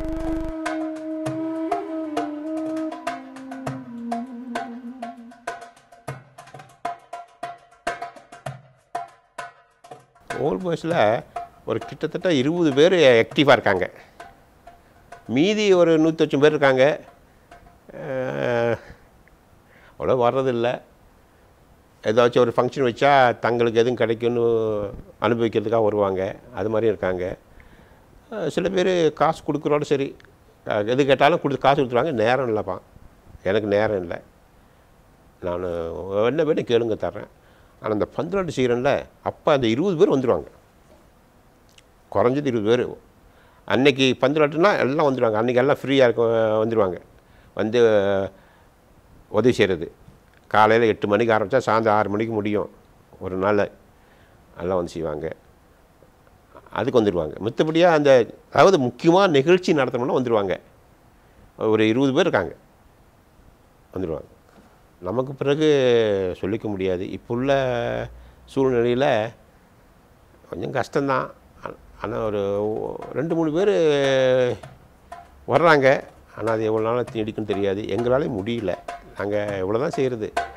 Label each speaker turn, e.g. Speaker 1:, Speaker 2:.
Speaker 1: volt பாய்ஸில் ஒரு கிட்டத்தட்ட இருபது பேர் ஆக்டிவாக இருக்காங்க மீதி ஒரு நூற்றி பேர் இருக்காங்க அஹ், அவ்வளோ வர்றதில்லை ஏதாச்சும் ஒரு ஃபங்க்ஷன் வச்சா தங்களுக்கு எதுவும் கிடைக்கும்னு அனுபவிக்கிறதுக்காக வருவாங்க அது மாதிரி இருக்காங்க அஹ், சில பேர் காசு கொடுக்குறோட சரி அஹ், எது கேட்டாலும் கொடுத்து காசு கொடுத்துருவாங்க நேரம் இல்லைப்பா எனக்கு நேரம் இல்லை நான் என்ன வேணும் கேளுங்க தர்றேன் ஆனால் அந்த பந்திரெண்டு சீரனில் அப்போ அந்த இருபது பேர் வந்துடுவாங்க குறைஞ்சது இருபது பேர் அன்னைக்கு பந்திரெண்டுனா எல்லாம் வந்துடுவாங்க அன்றைக்கி எல்லாம் ஃப்ரீயாக இருக்க வந்துடுவாங்க வந்து உதவி செய்கிறது காலையில் எட்டு மணிக்கு ஆரம்பித்தா சாயந்தரம் ஆறு மணிக்கு முடியும் ஒரு நாள் எல்லாம் வந்து செய்வாங்க அதுக்கு வந்துடுவாங்க மற்றபடியாக அந்த அதாவது முக்கியமாக நிகழ்ச்சி நடத்தணும்னா வந்துடுவாங்க ஒரு இருபது பேர் இருக்காங்க வந்துடுவாங்க நமக்கு பிறகு சொல்லிக்க முடியாது இப்போ உள்ள சூழ்நிலையில் கொஞ்சம் கஷ்டம்தான் ஆனால் ஒரு ரெண்டு மூணு பேர் வர்றாங்க ஆனால் அது எவ்வளோ நாள் நீடிக்குன்னு தெரியாது எங்களாலே முடியல நாங்கள் இவ்வளோ தான் செய்கிறது